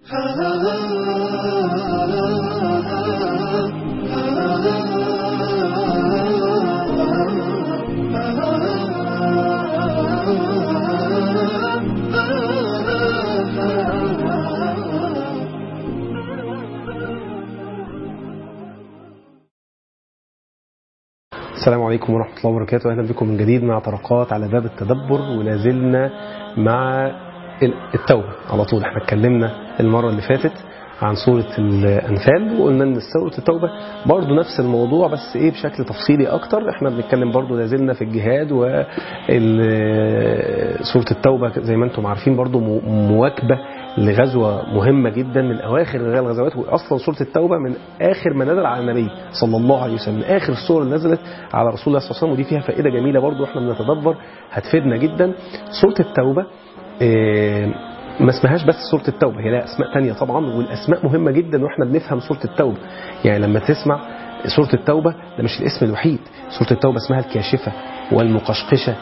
السلام عليكم ورحمة الله وبركاته أهلا بكم من جديد مع طرقات على باب التدبر ولا زلنا مع التوبة على طول احنا اتكلمنا المرة اللي فاتت عن سورة الأنفال وقلنا ان سورة التوبة برضو نفس الموضوع بس ايه بشكل تفصيلي اكتر احنا بنتكلم برضو لازلنا في الجهاد وسورة التوبة زي ما انتم عارفين برضو مواكبة لغزوة مهمة جدا من أواخر الغزوات وأصلا سورة التوبة من آخر ما نزل على النبي صلى الله عليه وسلم آخر السورة اللي نزلت على رسول الله صلى الله عليه وسلم ودي فيها فائدة جميلة برضو احنا بنتدبر هتفيدنا جدا سورة التوبة اه ما اسمهاش بس سورة التوبة هي لها أسماء تانية طبعا والأسماء مهمة جدا وإحنا بنفهم سورة التوبة يعني لما تسمع سورة التوبة ده مش الاسم الوحيد سورة التوبة اسمها الكاشفة والمقشقشة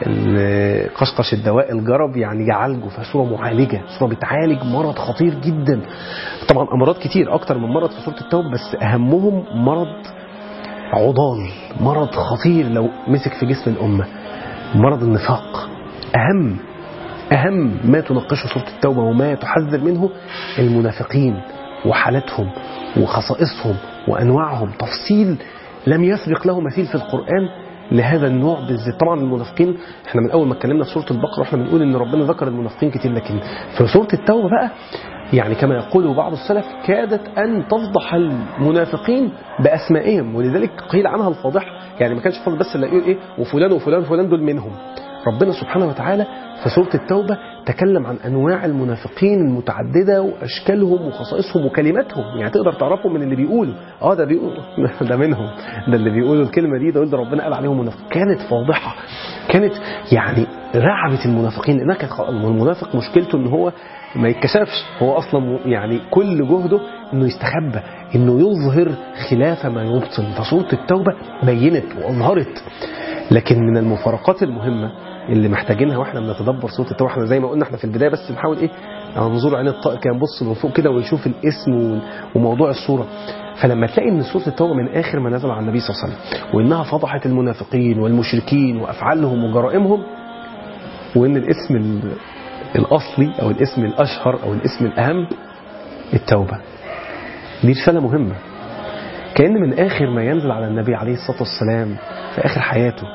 قشقش الدواء الجرب يعني يعالجه فسورة معالجة سورة بتعالج مرض خطير جدا طبعا أمراض كتير أكتر من مرض في سورة التوبة بس أهمهم مرض عضال مرض خطير لو مسك في جسم الأمة مرض النفاق أهم أهم ما تناقشه سورة التوبة وما تحذر منه المنافقين وحالتهم وخصائصهم وأنواعهم تفصيل لم يسبق له مثيل في القرآن لهذا النوع بالذات طبعا المنافقين احنا من اول ما اتكلمنا في سوره البقره واحنا بنقول ان ربنا ذكر المنافقين كتير لكن في سوره التوبه بقى يعني كما يقول بعض السلف كادت ان تفضح المنافقين باسمائهم ولذلك قيل عنها الفاضحه يعني ما كانش فاضل بس اللي يقول ايه وفلان وفلان وفلان دول منهم ربنا سبحانه وتعالى في سورة التوبة تكلم عن أنواع المنافقين المتعددة وأشكالهم وخصائصهم وكلماتهم يعني تقدر تعرفهم من اللي بيقولوا اه ده بيقول ده منهم ده اللي بيقولوا الكلمة دي ده, ده ربنا قال عليهم منافق كانت فاضحة كانت يعني رعبت المنافقين لأنها كانت المنافق مشكلته ان هو ما يتكشفش هو أصلا يعني كل جهده انه يستخبى انه يظهر خلاف ما يبطن فسورة التوبة بينت وأظهرت لكن من المفارقات المهمة اللي محتاجينها واحنا بنتدبر سوره التوبه احنا زي ما قلنا احنا في البدايه بس نحاول ايه منظور عين الطائر كده نبص من فوق كده ويشوف الاسم وموضوع الصوره فلما تلاقي ان سوره التوبه من اخر ما نزل على النبي صلى الله عليه وسلم وانها فضحت المنافقين والمشركين وافعالهم وجرائمهم وان الاسم الاصلي او الاسم الاشهر او الاسم الاهم التوبه دي رساله مهمه كان من اخر ما ينزل على النبي عليه الصلاه والسلام في اخر حياته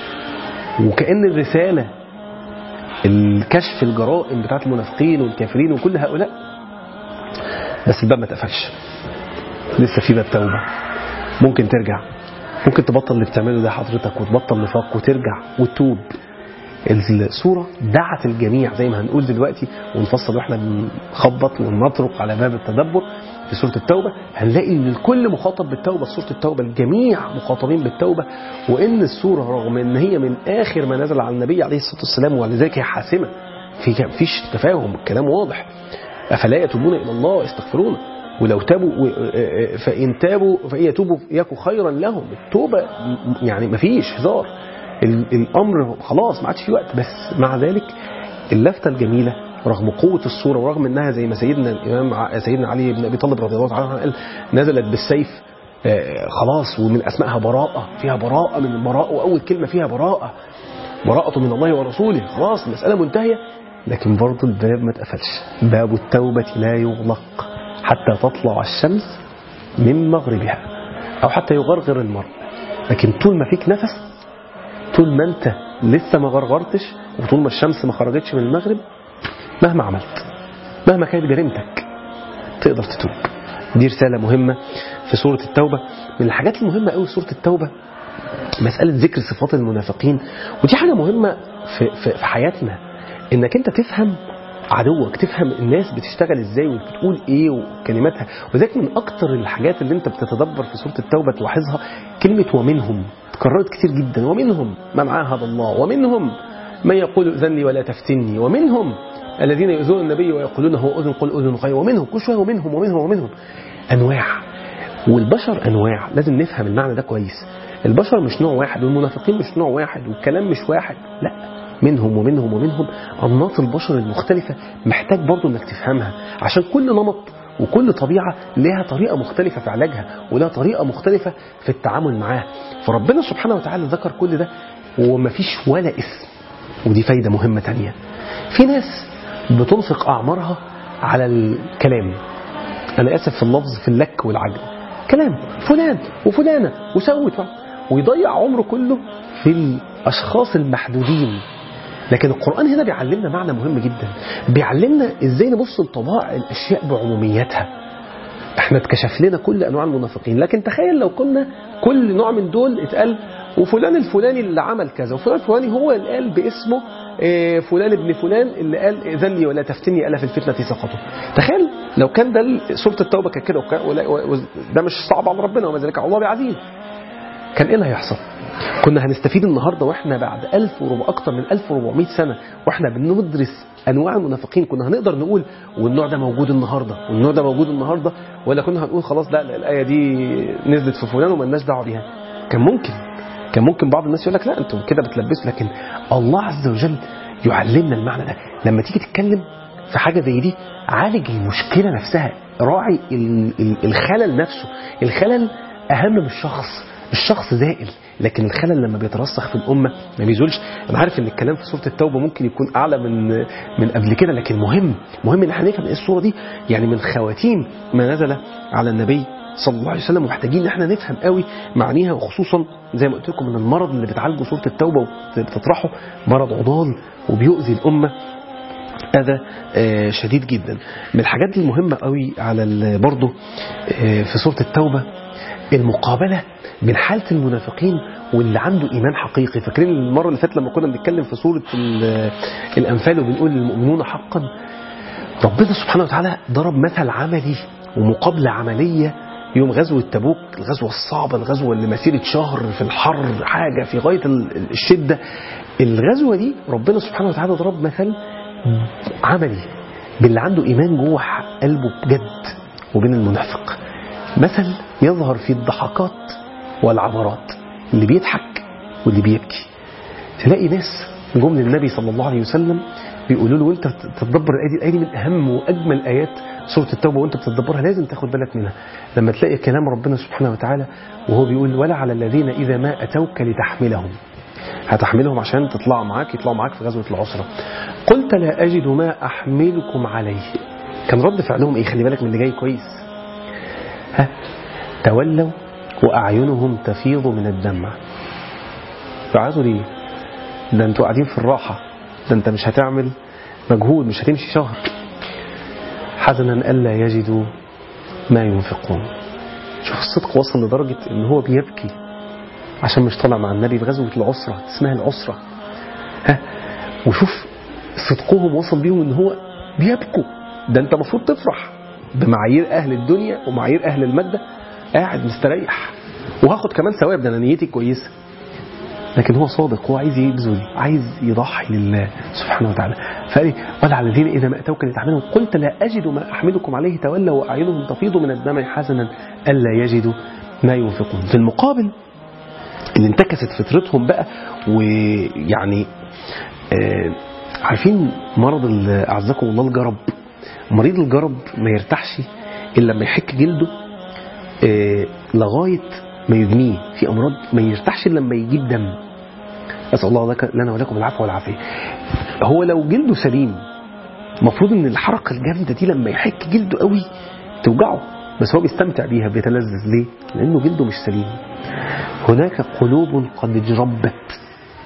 وكأن الرسالة الكشف الجرائم بتاعت المنافقين والكافرين وكل هؤلاء بس الباب ما اتقفلش لسه في باب توبة ممكن ترجع ممكن تبطل اللي بتعمله ده حضرتك وتبطل نفاق وترجع وتتوب السورة دعت الجميع زي ما هنقول دلوقتي ونفصل واحنا بنخبط ونطرق على باب التدبر في سورة التوبة هنلاقي ان الكل مخاطب بالتوبة سورة التوبة الجميع مخاطبين بالتوبة وان السورة رغم ان هي من اخر ما نزل على النبي عليه الصلاة والسلام ولذلك هي حاسمة في فيش تفاهم الكلام واضح افلا يتوبون الى الله ويستغفرون ولو تابوا فان تابوا فان يتوبوا يكن خيرا لهم التوبة يعني مفيش هزار الامر خلاص ما عادش في وقت بس مع ذلك اللفتة الجميلة رغم قوة الصورة ورغم انها زي ما سيدنا الامام سيدنا علي بن ابي طالب رضي الله عنه قال نزلت بالسيف خلاص ومن اسمائها براءة فيها براءة من البراءة واول كلمة فيها براءة براءة من الله ورسوله خلاص المسألة منتهية لكن برضه الباب ما اتقفلش باب التوبة لا يغلق حتى تطلع الشمس من مغربها او حتى يغرغر المرء لكن طول ما فيك نفس طول ما انت لسه ما غرغرتش وطول ما الشمس ما خرجتش من المغرب مهما عملت مهما كانت جريمتك تقدر تتوب دي رسالة مهمة في سورة التوبة من الحاجات المهمة قوي في سورة التوبة مسألة ذكر صفات المنافقين ودي حاجة مهمة في, في, في حياتنا انك انت تفهم عدوك تفهم الناس بتشتغل ازاي وبتقول ايه وكلماتها وذلك من اكتر الحاجات اللي انت بتتدبر في سورة التوبة تلاحظها كلمة ومنهم تكررت كتير جدا ومنهم من عاهد الله ومنهم من يقول اذني ولا تفتني ومنهم الذين يؤذون النبي ويقولون هو اذن قل اذن خير ومنهم كل شويه ومنهم ومنهم ومنهم انواع والبشر انواع لازم نفهم المعنى ده كويس البشر مش نوع واحد والمنافقين مش نوع واحد والكلام مش واحد لا منهم ومنهم ومنهم أنماط البشر المختلفة محتاج برضو أنك تفهمها عشان كل نمط وكل طبيعة لها طريقة مختلفة في علاجها ولها طريقة مختلفة في التعامل معاها فربنا سبحانه وتعالى ذكر كل ده ومفيش ولا اسم ودي فايدة مهمة تانية في ناس بتنفق أعمارها على الكلام أنا آسف في اللفظ في اللك والعجل كلام فلان وفلانة وسوت ويضيع عمره كله في الأشخاص المحدودين لكن القرآن هنا بيعلمنا معنى مهم جدا بيعلمنا ازاي نبص لطبائع الأشياء بعمومياتها احنا اتكشف لنا كل أنواع المنافقين لكن تخيل لو كنا كل نوع من دول اتقال وفلان الفلاني اللي عمل كذا وفلان الفلاني هو اللي قال باسمه إيه، فلان ابن فلان اللي قال ائذن لي ولا تفتني الا في الفتنه سقطوا تخيل لو كان ده سوره التوبه كانت كده وكان- ولا- و- ده مش صعب على ربنا وما ذلك على الله بعزيز كان ايه اللي هيحصل كنا هنستفيد النهارده واحنا بعد 1000 وربع اكتر من 1400 سنه واحنا بندرس انواع المنافقين كنا هنقدر نقول والنوع ده موجود النهارده والنوع ده موجود النهارده ولا كنا هنقول خلاص لا, لا الايه دي نزلت في فلان ومالناش دعوه بيها كان ممكن كان ممكن بعض الناس يقول لك لا انتوا كده بتلبسوا لكن الله عز وجل يعلمنا المعنى ده لما تيجي تتكلم في حاجه زي دي عالج المشكله نفسها راعي ال- ال- الخلل نفسه الخلل اهم من الشخص الشخص زائل لكن الخلل لما بيترسخ في الامه ما بيزولش انا عارف ان الكلام في سوره التوبه ممكن يكون اعلى من من قبل كده لكن مهم مهم ان احنا نفهم ايه السوره دي يعني من خواتيم ما نزل على النبي صلى الله عليه وسلم ومحتاجين ان احنا نفهم قوي معانيها وخصوصا زي ما قلت لكم من المرض اللي بتعالجه سوره التوبه وبتطرحه مرض عضال وبيؤذي الامه اذى آه، شديد جدا من الحاجات المهمه قوي على ال- برضه آه، في سوره التوبه المقابله بين حاله المنافقين واللي عنده ايمان حقيقي فاكرين المره اللي فاتت لما كنا بنتكلم في سوره ال- الانفال وبنقول المؤمنون حقا ربنا سبحانه وتعالى ضرب مثل عملي ومقابله عمليه يوم غزوة تبوك الغزوة الصعبة الغزوة اللي مسيرة شهر في الحر حاجة في غاية ال- الشدة الغزوة دي ربنا سبحانه وتعالى ضرب مثل عملي باللي عنده إيمان جوه قلبه بجد وبين المنافق مثل يظهر في الضحكات والعبرات اللي بيضحك واللي بيبكي تلاقي ناس جم للنبي صلى الله عليه وسلم بيقولوا له وانت تتدبر الايه دي الايه دي من اهم واجمل ايات سوره التوبه وانت بتتدبرها لازم تاخد بالك منها لما تلاقي كلام ربنا سبحانه وتعالى وهو بيقول ولا على الذين اذا ما اتوك لتحملهم هتحملهم عشان تطلعوا معاك يطلعوا معاك في غزوه العسره قلت لا اجد ما احملكم عليه كان رد فعلهم ايه خلي بالك من اللي جاي كويس ها تولوا واعينهم تفيض من الدمع فعادوا ليه ده انتوا قاعدين في الراحة ده انت مش هتعمل مجهود مش هتمشي شهر حزنا ألا يجدوا ما ينفقون شوف الصدق وصل لدرجة ان هو بيبكي عشان مش طالع مع النبي في غزوة العسرة اسمها العسرة ها وشوف صدقهم وصل بيهم ان هو بيبكوا ده انت المفروض تفرح بمعايير اهل الدنيا ومعايير اهل المادة قاعد مستريح وهاخد كمان ثواب ده انا نيتي كويسه لكن هو صادق هو عايز يبذل عايز يضحي لله سبحانه وتعالى فقال لي ولا على الذين اذا ما اتوك لتحملهم قلت لا اجد ما احملكم عليه تولوا واعينهم تفيض من الدمع حزنا الا يجدوا ما ينفقون في المقابل اللي انتكست فطرتهم بقى ويعني آه عارفين مرض ال- اعزكم الله الجرب مريض الجرب ما يرتاحش الا لما يحك جلده آه لغايه ما يدميه في امراض ما يرتاحش الا لما يجيب دم اسال الله لك لنا ولكم العفو والعافيه هو لو جلده سليم المفروض ان الحركه الجامده دي لما يحك جلده قوي توجعه بس هو بيستمتع بيها بيتلذذ ليه لانه جلده مش سليم هناك قلوب قد جربت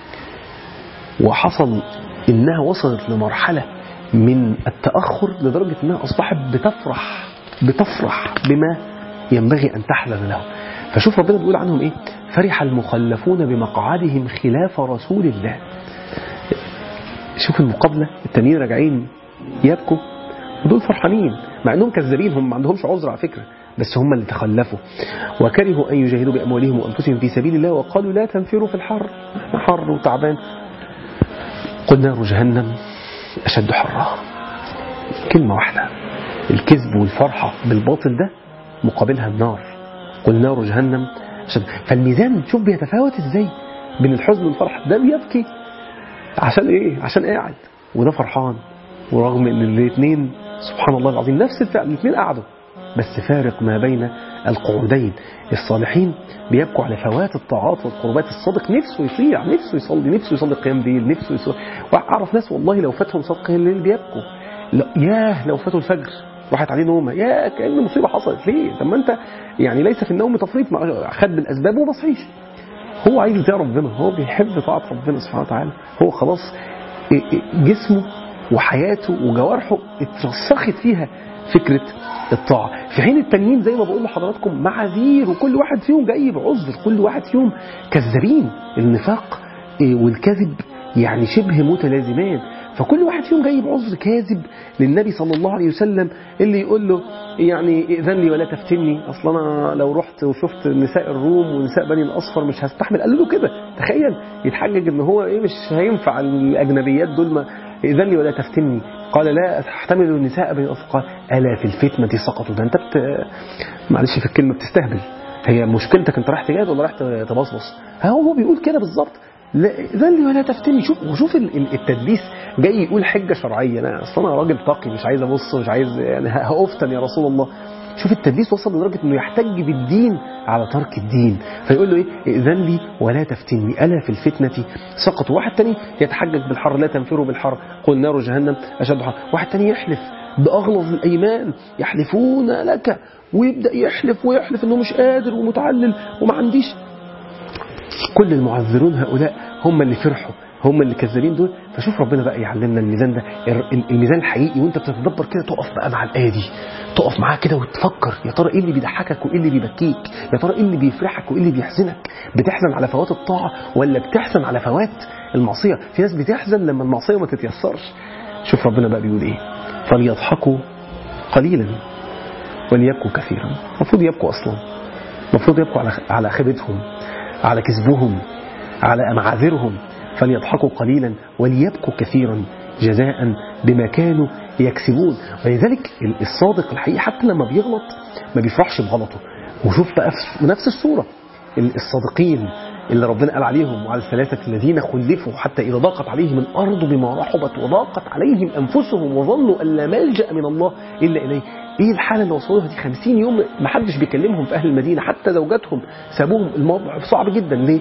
وحصل انها وصلت لمرحله من التاخر لدرجه انها اصبحت بتفرح بتفرح بما ينبغي ان تحزن له فشوف ربنا بيقول عنهم ايه فرح المخلفون بمقعدهم خلاف رسول الله شوف المقابله التانيين راجعين يبكوا ودول فرحانين مع انهم كذابين هم ما عندهمش عذر على فكره بس هم اللي تخلفوا وكرهوا ان يجاهدوا باموالهم وانفسهم في سبيل الله وقالوا لا تنفروا في الحر احنا حر وتعبان قل نار جهنم اشد حرا كلمه واحده الكذب والفرحه بالباطل ده مقابلها النار قل نار جهنم أشد فالميزان شوف بيتفاوت ازاي بين الحزن والفرح ده بيبكي عشان ايه عشان قاعد وده فرحان ورغم ان الاثنين سبحان الله العظيم نفس الفعل الاثنين قعدوا بس فارق ما بين القعودين الصالحين بيبكوا على فوات الطاعات والقربات الصادق نفسه يطيع نفسه يصلي نفسه يصلي قيام ليل نفسه يصلي واعرف ناس والله لو فاتهم صلاة قيام الليل بيبكوا لا ياه لو فاتوا الفجر راحت عليه نومه يا كأن مصيبة حصلت ليه طب ما انت يعني ليس في النوم تفريط خد بالاسباب وما صحيش هو عايز يطيع ربنا هو بيحب طاعة ربنا سبحانه وتعالى هو خلاص جسمه وحياته وجوارحه اترسخت فيها فكرة الطاعة في حين التانيين زي ما بقول لحضراتكم معاذير وكل واحد فيهم جاي بعذر كل واحد فيهم كذابين النفاق والكذب يعني شبه متلازمان فكل واحد فيهم جاي بعذر كاذب للنبي صلى الله عليه وسلم اللي يقول له يعني ائذن لي ولا تفتني اصلا انا لو رحت وشفت نساء الروم ونساء بني الاصفر مش هستحمل قال له كده تخيل يتحجج ان هو ايه مش هينفع الاجنبيات دول ما ائذن لي ولا تفتني قال لا تحتمل النساء بني الاصفر قال الا في الفتنه سقطوا ده انت بت... معلش في الكلمه بتستهبل هي مشكلتك انت رايح تجاهد ولا رايح تبصبص هو هو بيقول كده بالظبط ذل لي ولا تفتني شوف وشوف التدليس جاي يقول حجة شرعية أنا أصلا أنا راجل تقي مش عايز أبص مش عايز يعني هأفتن يا رسول الله شوف التدليس وصل لدرجة أنه يحتج بالدين على ترك الدين فيقول له إيه ائذن لي ولا تفتني ألا في الفتنة سقط واحد تاني يتحجج بالحر لا تنفروا بالحر قل نار جهنم أشد حر واحد تاني يحلف بأغلظ الأيمان يحلفون لك ويبدأ يحلف ويحلف أنه مش قادر ومتعلل وما عنديش كل المعذرون هؤلاء هم اللي فرحوا هم اللي كذابين دول فشوف ربنا بقى يعلمنا الميزان ده الميزان الحقيقي وانت بتتدبر كده تقف بقى مع الآية دي تقف معاه كده وتفكر يا ترى ايه اللي بيضحكك وايه اللي بيبكيك يا ترى ايه اللي بيفرحك وايه اللي بيحزنك بتحزن على فوات الطاعة ولا بتحزن على فوات المعصية في ناس بتحزن لما المعصية ما تتيسرش شوف ربنا بقى بيقول ايه فليضحكوا قليلا وليبكوا كثيرا المفروض يبكوا اصلا المفروض يبكوا على على خيبتهم على كذبهم على معاذرهم فليضحكوا قليلا وليبكوا كثيرا جزاء بما كانوا يكسبون ولذلك الصادق الحقيقي حتى لما بيغلط ما بيفرحش بغلطه وشوف بقى في نفس الصورة الصادقين اللي ربنا قال عليهم وعلى الثلاثة الذين خلفوا حتى إذا ضاقت عليهم الأرض بما رحبت وضاقت عليهم أنفسهم وظنوا أن لا ملجأ من الله إلا إليه ايه الحالة اللي وصلوها دي 50 يوم ما حدش بيكلمهم في اهل المدينة حتى زوجاتهم سابوهم الموضوع صعب جدا ليه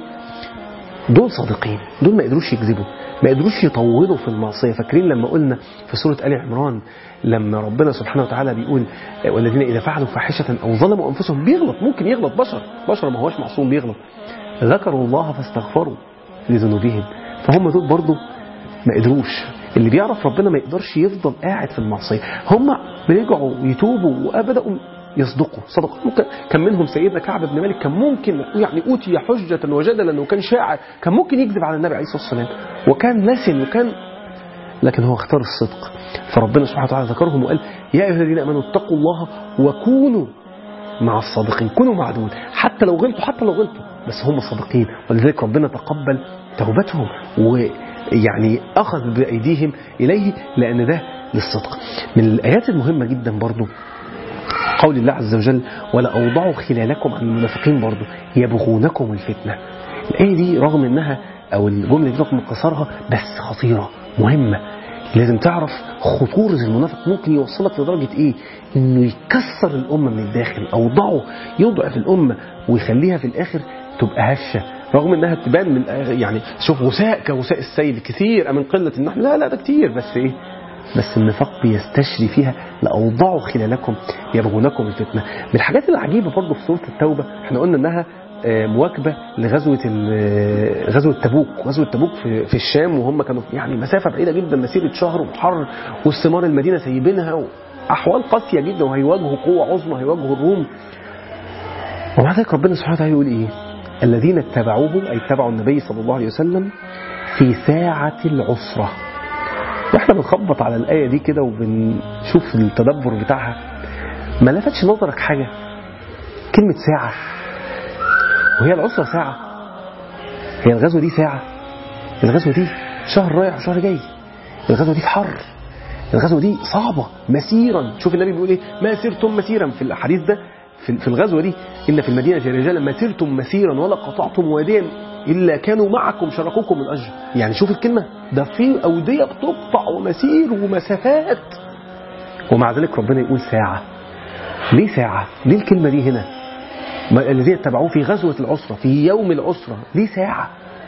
دول صادقين دول ما قدروش يكذبوا ما قدروش يطولوا في المعصية فاكرين لما قلنا في سورة آل عمران لما ربنا سبحانه وتعالى بيقول والذين إذا فعلوا فاحشة أو ظلموا أنفسهم بيغلط ممكن يغلط بشر بشر ما هوش معصوم بيغلط ذكروا الله فاستغفروا لذنوبهم فهم دول برضو ما قدروش اللي بيعرف ربنا ما يقدرش يفضل قاعد في المعصية هم رجعوا يتوبوا وبدأوا يصدقوا صدقوا ممكن كان منهم سيدنا كعب بن مالك كان ممكن يعني أوتي حجة وجدلا وكان شاعر كان ممكن يكذب على النبي عليه الصلاة والسلام وكان لسن وكان لكن هو اختار الصدق فربنا سبحانه وتعالى ذكرهم وقال يا أيها الذين آمنوا اتقوا الله وكونوا مع الصادقين كونوا مع دول حتى لو غلطوا حتى لو غلطوا بس هم صادقين ولذلك ربنا تقبل توبتهم ويعني أخذ بأيديهم إليه لأن ده للصدق من الآيات المهمة جدا برضو قول الله عز وجل ولا أوضعوا خلالكم عن المنافقين برضو يبغونكم الفتنة الآية دي رغم أنها أو الجملة دي رغم قصرها بس خطيرة مهمة لازم تعرف خطورة المنافق ممكن يوصلك لدرجة ايه انه يكسر الامة من الداخل اوضعه يضعف الامة ويخليها في الاخر تبقى هشة رغم انها تبان من يعني شوف غثاء كغثاء السيل كثير من قلة النحل لا لا ده كتير بس ايه بس النفاق بيستشري فيها لأوضعوا خلالكم يبغونكم الفتنة من الحاجات العجيبة برضه في سورة التوبة احنا قلنا انها مواكبة لغزوة غزوة تبوك غزوة تبوك في, في الشام وهم كانوا يعني مسافة بعيدة جدا مسيرة شهر وحر واستمار المدينة سايبينها أحوال قاسية جدا وهيواجهوا قوة عظمى هيواجهوا الروم ومع ذلك ربنا سبحانه وتعالى يقول إيه الذين اتبعوه أي اتبعوا النبي صلى الله عليه وسلم في ساعة العسرة واحنا بنخبط على الآية دي كده وبنشوف التدبر بتاعها ما لفتش نظرك حاجة كلمة ساعة وهي العسرة ساعة هي الغزوة دي ساعة الغزوة دي شهر رايح وشهر جاي الغزوة دي في حر الغزوة دي صعبة مسيرا شوف النبي بيقول ايه ما سرتم مسيرا في الحديث ده في الغزوة دي إن في المدينة رجالا ما سرتم مسيرا ولا قطعتم واديا إلا كانوا معكم شاركوكم الأجر يعني شوف الكلمة ده في أودية بتقطع ومسير ومسافات ومع ذلك ربنا يقول ساعة ليه ساعة ليه الكلمة دي هنا ما الذين اتبعوه في غزوة العسرة في يوم العسرة ليه ساعة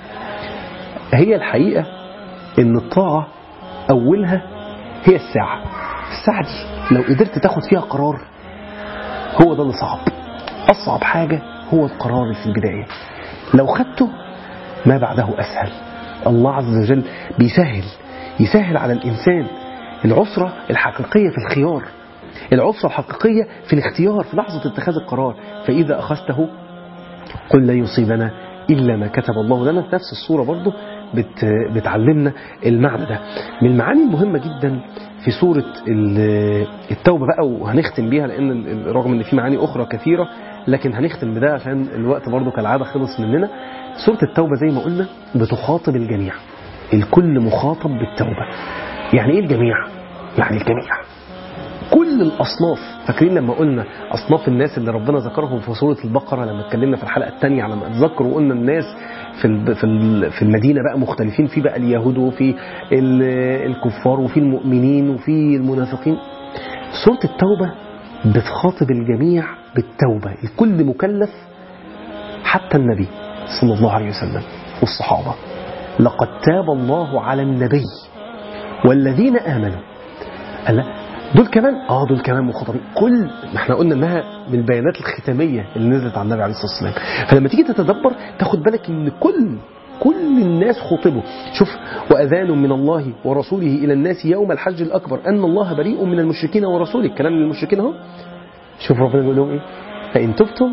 هي الحقيقة ان الطاعة اولها هي الساعة الساعة دي لو قدرت تاخد فيها قرار هو ده اللي صعب اصعب حاجة هو القرار اللي في البداية لو خدته ما بعده اسهل الله عز وجل بيسهل يسهل على الانسان العسرة الحقيقية في الخيار العسرة الحقيقية في الاختيار في لحظة اتخاذ القرار فإذا أخذته قل لا يصيبنا إلا ما كتب الله لنا في نفس الصورة برضه بت بتعلمنا المعنى ده من المعاني المهمة جدا في سورة التوبة بقى وهنختم بيها لأن رغم أن في معاني أخرى كثيرة لكن هنختم بده عشان الوقت برضه كالعادة خلص مننا سورة التوبة زي ما قلنا بتخاطب الجميع الكل مخاطب بالتوبة يعني إيه الجميع؟ يعني الجميع كل الأصناف فاكرين لما قلنا أصناف الناس اللي ربنا ذكرهم في سورة البقرة لما اتكلمنا في الحلقة الثانية على ما أتذكر وقلنا الناس في في في المدينة بقى مختلفين في بقى اليهود وفي الكفار وفي المؤمنين وفي المنافقين سورة التوبة بتخاطب الجميع بالتوبة الكل مكلف حتى النبي صلى الله عليه وسلم والصحابة لقد تاب الله على النبي والذين آمنوا ألا دول كمان اه دول كمان مخاطبين كل ما احنا قلنا انها من البيانات الختاميه اللي نزلت على النبي عليه الصلاه والسلام فلما تيجي تتدبر تاخد بالك ان كل كل الناس خطبوا شوف واذان من الله ورسوله الى الناس يوم الحج الاكبر ان الله بريء من المشركين ورسوله الكلام للمشركين اهو شوف ربنا بيقول لهم ايه فان تبتم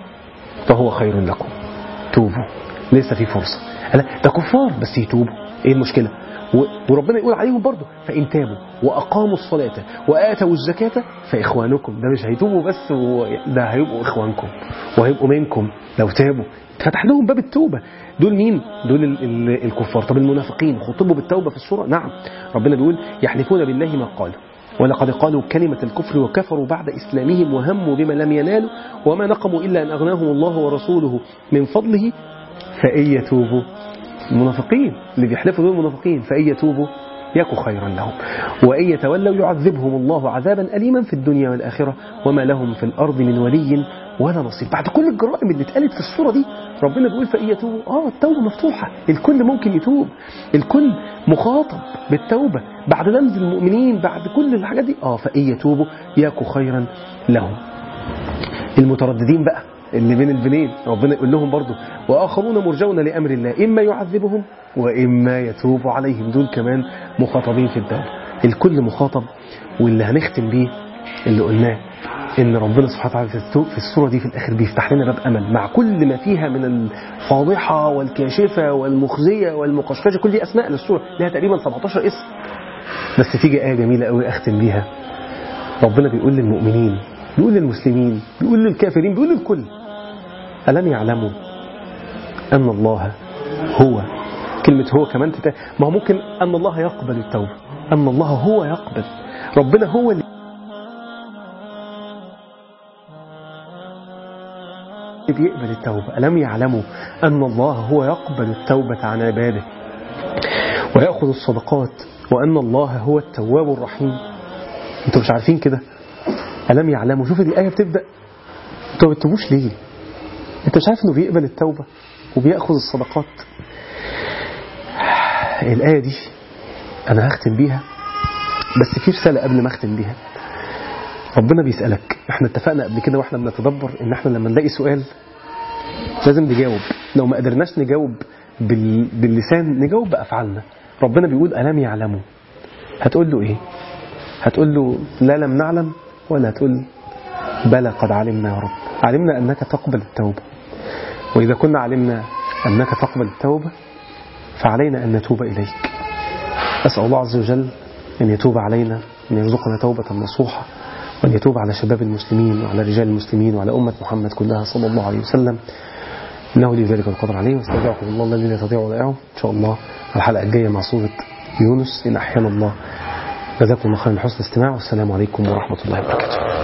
فهو خير لكم توبوا لسه في فرصه لا ده كفار بس يتوبوا ايه المشكله وربنا يقول عليهم برضه فإن تابوا وأقاموا الصلاة وآتوا الزكاة فإخوانكم ده مش هيتوبوا بس ده هيبقوا إخوانكم وهيبقوا منكم لو تابوا فتح لهم باب التوبة دول مين؟ دول ال ال الكفار طب المنافقين خطبوا بالتوبة في السورة نعم ربنا بيقول يحلفون بالله ما قالوا ولقد قالوا كلمة الكفر وكفروا بعد إسلامهم وهموا بما لم ينالوا وما نقموا إلا أن أغناهم الله ورسوله من فضله فإن يتوبوا المنافقين اللي بيحلفوا دول المنافقين فإن يتوبوا يكو خيرا لهم وإن يتولوا يعذبهم الله عذابا أليما في الدنيا والآخرة وما لهم في الأرض من ولي ولا نصير بعد كل الجرائم اللي اتقالت في الصورة دي ربنا بيقول فإن يتوبوا آه التوبة مفتوحة الكل ممكن يتوب الكل مخاطب بالتوبة بعد لمز المؤمنين بعد كل الحاجات دي آه فإن يتوبوا يكو خيرا لهم المترددين بقى اللي بين البنين ربنا يقول لهم برضو وآخرون مرجون لأمر الله إما يعذبهم وإما يتوب عليهم دول كمان مخاطبين في الدولة الكل مخاطب واللي هنختم بيه اللي قلناه ان ربنا سبحانه وتعالى في السوره دي في الاخر بيفتح لنا باب امل مع كل ما فيها من الفاضحه والكاشفه والمخزيه والمقشقشه كل دي اسماء للسوره لها تقريبا 17 اسم بس تيجي ايه جميله قوي اختم بيها ربنا بيقول للمؤمنين بيقول للمسلمين بيقول للكافرين بيقول للكل ألم يعلموا أن الله هو كلمة هو كمان تتا... ما هو ممكن أن الله يقبل التوبة أن الله هو يقبل ربنا هو اللي بيقبل التوبة ألم يعلموا أن الله هو يقبل التوبة عن عباده ويأخذ الصدقات وأن الله هو التواب الرحيم انتوا مش عارفين كده ألم يعلموا شوف دي آية بتبدأ انتوا ما بتتوبوش ليه انت مش عارف انه بيقبل التوبة وبيأخذ الصدقات الآية دي أنا هختم بيها بس في رسالة قبل ما أختم بيها ربنا بيسألك احنا اتفقنا قبل كده واحنا بنتدبر ان احنا لما نلاقي سؤال لازم نجاوب لو ما قدرناش نجاوب بال... باللسان نجاوب بأفعالنا ربنا بيقول ألم يعلموا هتقول له ايه هتقول له لا لم نعلم ولا هتقول بلى قد علمنا يا رب علمنا أنك تقبل التوبة وإذا كنا علمنا أنك تقبل التوبة فعلينا أن نتوب إليك أسأل الله عز وجل أن يتوب علينا أن يرزقنا توبة نصوحة وأن يتوب على شباب المسلمين وعلى رجال المسلمين وعلى أمة محمد كلها صلى الله عليه وسلم إنه لي ذلك القدر عليه واستودعكم الله الذي لا تضيع ودائعه إن شاء الله الحلقة الجاية مع سورة يونس إن أحيانا الله جزاكم الله خيرا حسن الاستماع والسلام عليكم ورحمة الله وبركاته